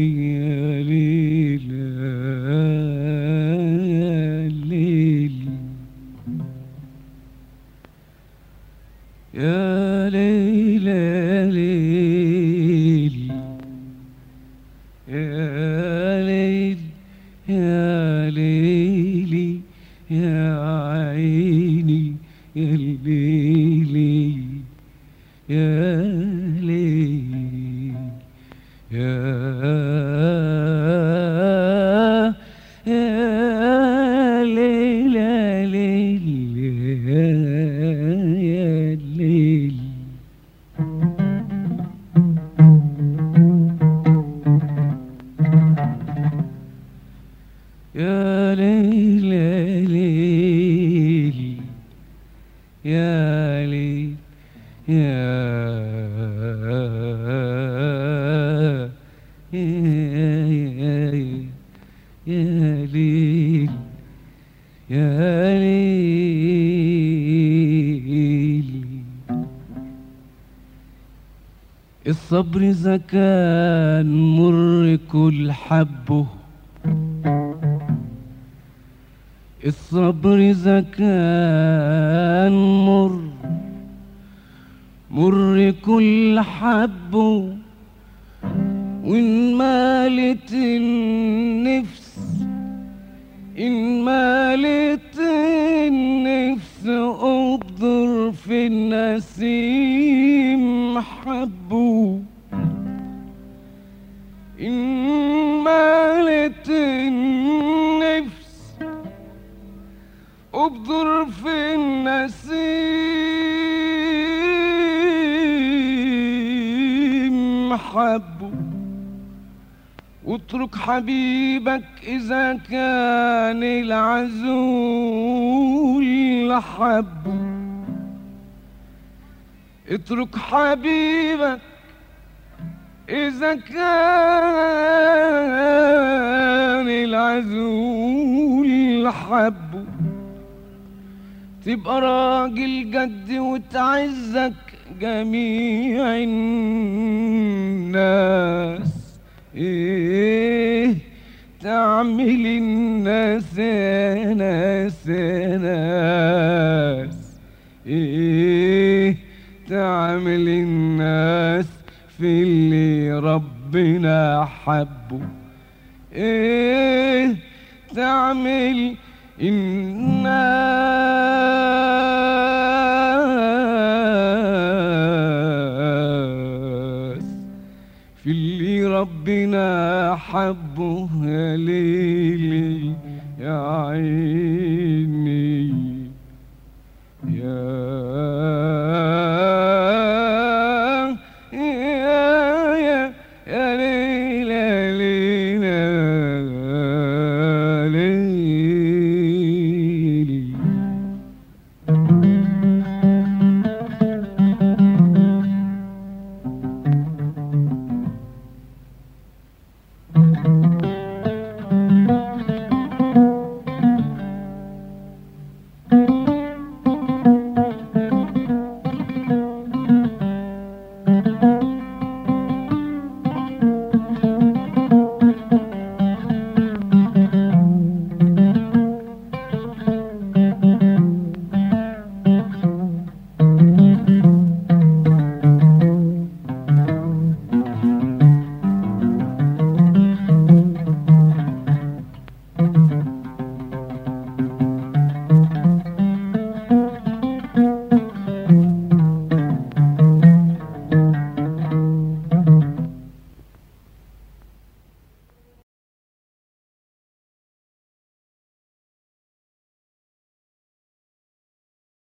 يا ليل يا ليل يا ليل يا ليل يا ليل يا ليلي يا عيني يا ليلي يا ليل يا يا ليل يا ليل يا ليل يا ليل يا ليل يا ليل يا يا يا ليل يا ليل الصبر إذا كان مر كل حبه الصبر إذا كان مر مر كل حبه وإن مالت النفس إن مالت النفس أبضر في النسيم حبه إن مالت النفس ابذر في النسيم حبه واترك حبيبك إذا كان العزول حبه اترك حبيبك إذا كان العزول حبه تبقى راجل جد وتعزك جميع الناس ايه تعمل الناس يا ناس يا ناس ايه تعمل الناس في اللي ربنا حبه ايه تعمل الناس في اللي ربنا حبه يا ليلي يا عيني يا